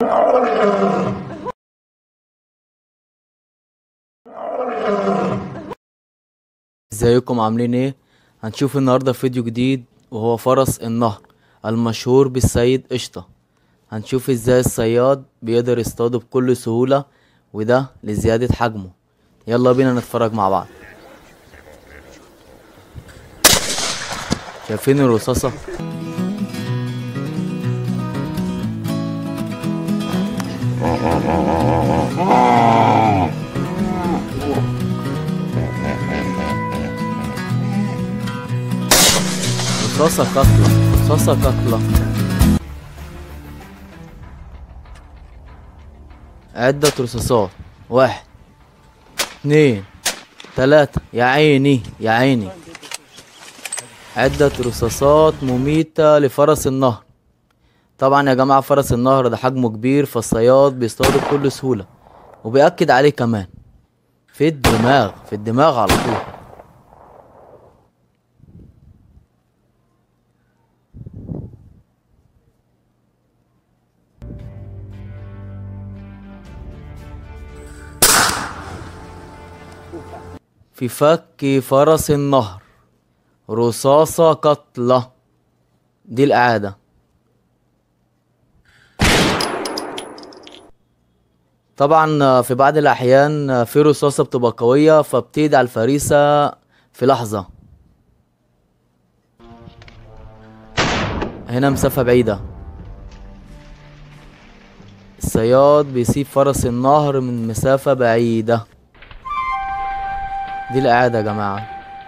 ازيكم عاملين ايه هنشوف النهارده فيديو جديد وهو فرس النهر المشهور بالسيد قشطة هنشوف ازاي الصياد بيقدر يصطاده بكل سهولة وده لزيادة حجمه يلا بينا نتفرج مع بعض شايفين الرصاصة رصاصة قاتلة رصاصة قاتلة عدة رصاصات واحد اتنين تلاتة يا عيني يا عيني عدة رصاصات مميتة لفرس النهر طبعا يا جماعة فرس النهر ده حجمه كبير فالصياد بيصطاده بكل سهولة وبيأكد عليه كمان في الدماغ في الدماغ على طول في فك فرس النهر رصاصة قتلة دي الإعادة طبعا في بعض الأحيان في رصاصة بتبقى قوية فبتقضي على الفريسة في لحظة هنا مسافة بعيدة الصياد بيسيب فرس النهر من مسافة بعيدة دي الإعادة يا جماعة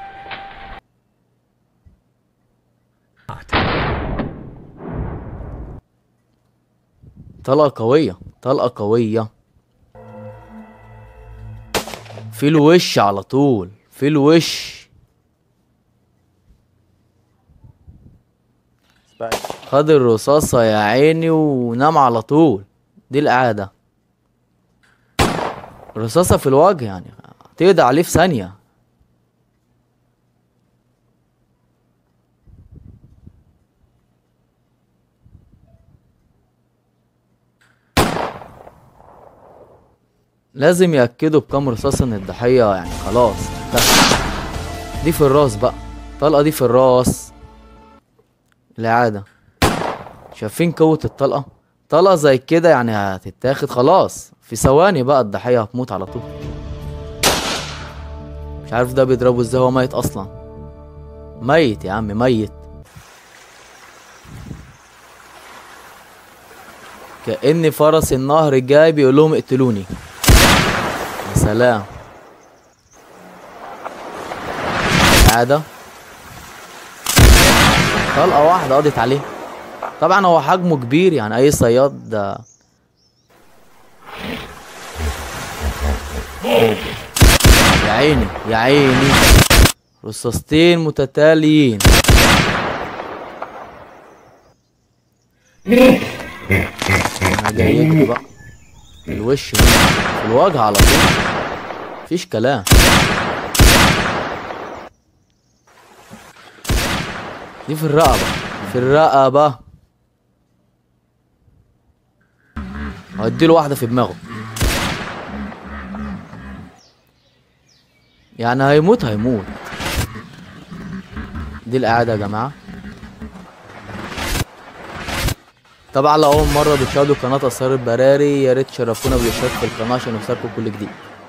طلقة قوية طلقة قوية في الوش على طول في الوش خد الرصاصة يا عيني ونام على طول دي الإعادة رصاصة في الوجه يعني تقضي عليه في ثانية لازم يأكدوا بكام رصاصة ان الضحية يعني خلاص انتهت. دي في الراس بقى الطلقة دي في الراس الإعادة شايفين قوة الطلقة طلقة زي كده يعني هتتاخد خلاص في ثواني بقى الضحية هتموت على طول مش عارف ده بيضربه ازاي هو ميت اصلا ميت يا عم ميت كأن فرس النهر جاي بيقول لهم اقتلوني يا سلام عادة طلقة واحدة قضت عليه طبعا هو حجمه كبير يعني اي صياد ده يا عيني يا عيني رصاصتين متتاليين انا جاي يجري بقى في الوش في الوجه على طول مفيش كلام دي في الرقبة في الرقبة هديله واحدة في دماغه يعني هيموت هيموت دي القعدة يا جماعة طبعا لو أول مرة بتشاهدوا قناة أسرار البراري يا ريت تشرفونا بالاشتراك في القناة عشان يوصلكوا كل جديد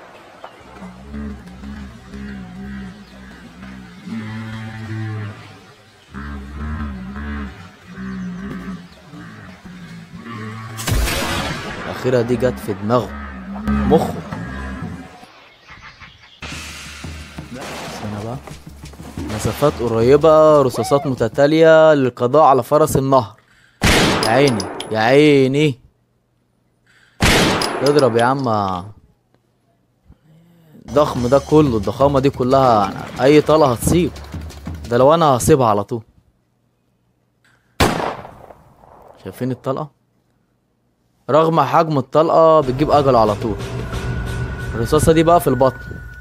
الأخيرة دي جت في دماغه مخه استنى بقى مسافات قريبة رصاصات متتالية للقضاء على فرس النهر يا عيني يا عيني اضرب يا عم ضخم ده كله الضخامة دي كلها أي طلقة هتصيب ده لو أنا هسيبها على طول شايفين الطلقة رغم حجم الطلقة بتجيب أجل على طول الرصاصة دي بقى في البطن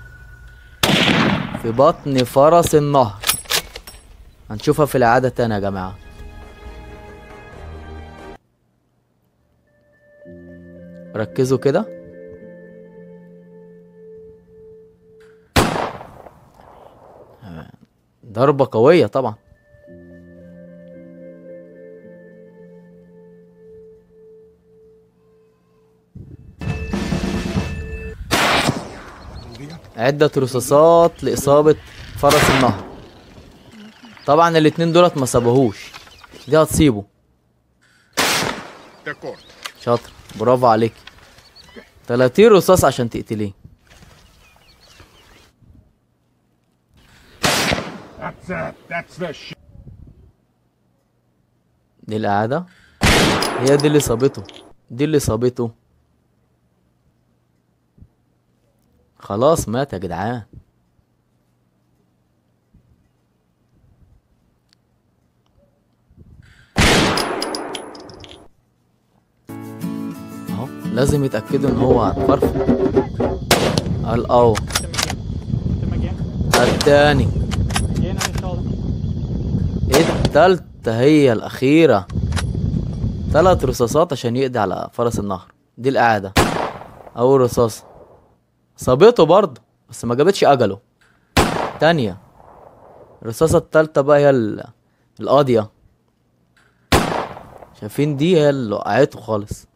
في بطن فرس النهر هنشوفها في الإعادة تاني يا جماعة ركزوا كده ضربة قوية طبعا عدة رصاصات لإصابة فرس النهر طبعا الاتنين دولت ما سابوهوش دي هتصيبه D'accordo. شاطر برافو عليك 30 رصاص عشان تقتليه That's it. That's the shit. دي الإعادة هي دي اللي صابته دي اللي صابته خلاص مات يا جدعان اهو لازم يتأكدوا ان هو هتفرفر قال اه Tema again. التاني Again on your shoulder. التالتة هي الأخيرة تلات رصاصات عشان يقضي على فرس النهر دي الإعادة أول رصاصة صابته برضه بس ما جابتش أجله تانية الرصاصة التالتة بقى هي ال- القاضية شايفين دي هي اللي وقعته خالص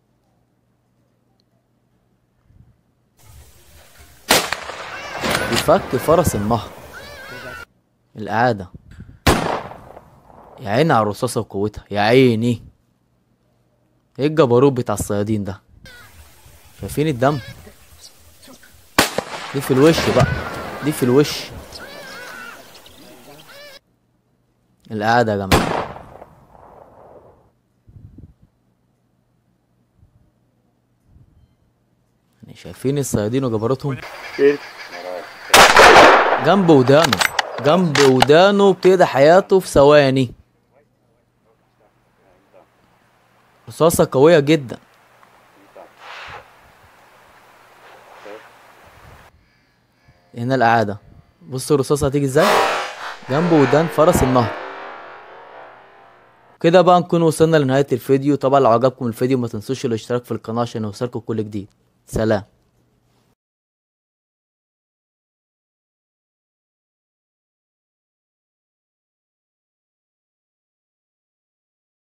يفك فرس النهر الإعادة يا عيني على الرصاصة وقوتها يا عيني ايه الجبروت بتاع الصيادين ده شايفين الدم دي في الوش بقى دي في الوش القعدة يا جماعة يعني شايفين الصيادين وجبروتهم جنب ودانه جنب ودانه بتقضي حياته في ثواني رصاصة قوية جدا هنا الإعادة بصوا الرصاصة هتيجي ازاي جنب ودان فرس النهر كده بقى نكون وصلنا لنهاية الفيديو طبعا لو عجبكم الفيديو ما تنسوش الاشتراك في القناة عشان يوصلكم كل جديد سلام